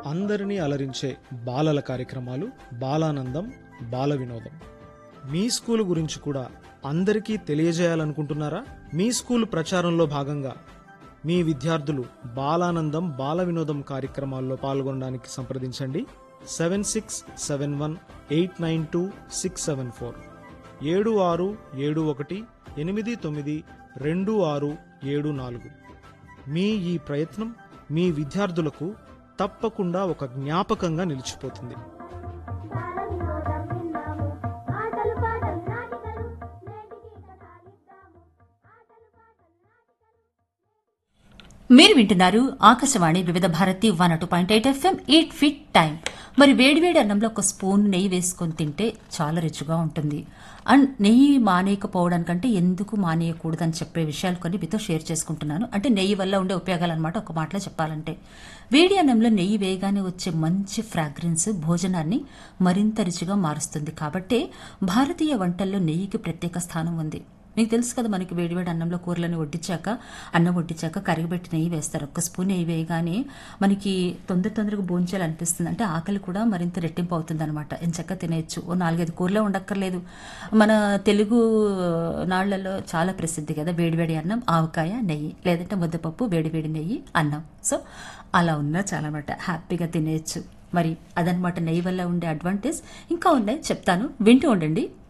అందరినీ అలరించే బాలల కార్యక్రమాలు బాలానందం బాల వినోదం మీ స్కూల్ గురించి కూడా అందరికీ తెలియజేయాలనుకుంటున్నారా మీ స్కూల్ ప్రచారంలో భాగంగా మీ విద్యార్థులు బాలానందం బాల వినోదం కార్యక్రమాల్లో పాల్గొనడానికి సంప్రదించండి seven six seven one eight nine two six seven four ఏడు ఆరు ఏడు ఒకటి ఎనిమిది తొమ్మిది రెండు ఆరు ఏడు నాలుగు మీ ఈ ప్రయత్నం మీ విద్యార్థులకు తప్పకుండా ఒక జ్ఞాపకంగా నిలిచిపోతుంది బాలవినోదం విన్నాము ఆటలు పాటలు నాటికలు నేటికి కథాలిద్దాము ఆటలు పాటలు నాటికలు మీరు వింటున్నారు Akashvani Vividh Bharati one two point eight FM eight fit time మరి వేడివేడి అన్నంలో ఒక స్పూన్ నెయ్యి వేసుకొని తింటే చాలా రుచిగా ఉంటుంది అండ్ నెయ్యి మానేయకపోవడానికంటే ఎందుకు మానేయకూడదని చెప్పే విషయాలు కొన్ని మీతో షేర్ చేసుకుంటున్నాను అంటే నెయ్యి వల్ల ఉండే ఉపయోగాలు అనమాట ఒక మాటలో చెప్పాలంటే వేడి అన్నంలో నెయ్యి వేయగానే వచ్చే మంచి ఫ్రాగ్రెన్స్ భోజనాన్ని మరింత రుచిగా మారుస్తుంది కాబట్టే భారతీయ వంటల్లో నెయ్యికి ప్రత్యేక స్థానం ఉంది మీకు తెలుసు కదా మనకి వేడివేడి అన్నంలో కూరలను వడ్డించాక అన్నం వడ్డించాక కరిగిపెట్టి నెయ్యి వేస్తారు ఒక్క స్పూన్ నెయ్యి వేయగానే మనకి తొందర తొందరగా భోంచేయాలి అనిపిస్తుంది అంటే ఆకలి కూడా మరింత రెట్టింపు అవుతుంది అనమాట ఎంచక్క తినేయచ్చు ఓ నాలుగైదు కూరలో ఉండక్కర్లేదు మన తెలుగు నాళ్లలో చాలా ప్రసిద్ధి కదా వేడివేడి అన్నం ఆవకాయ నెయ్యి లేదంటే ముద్దపప్పు వేడివేడి నెయ్యి అన్నం సో అలా ఉన్నా చాలా మాట హ్యాపీగా తినేయచ్చు మరి అదనమాట నెయ్యి వల్ల ఉండే అడ్వాంటేజ్ ఇంకా ఉన్నాయి చెప్తాను వింటూ ఉండండి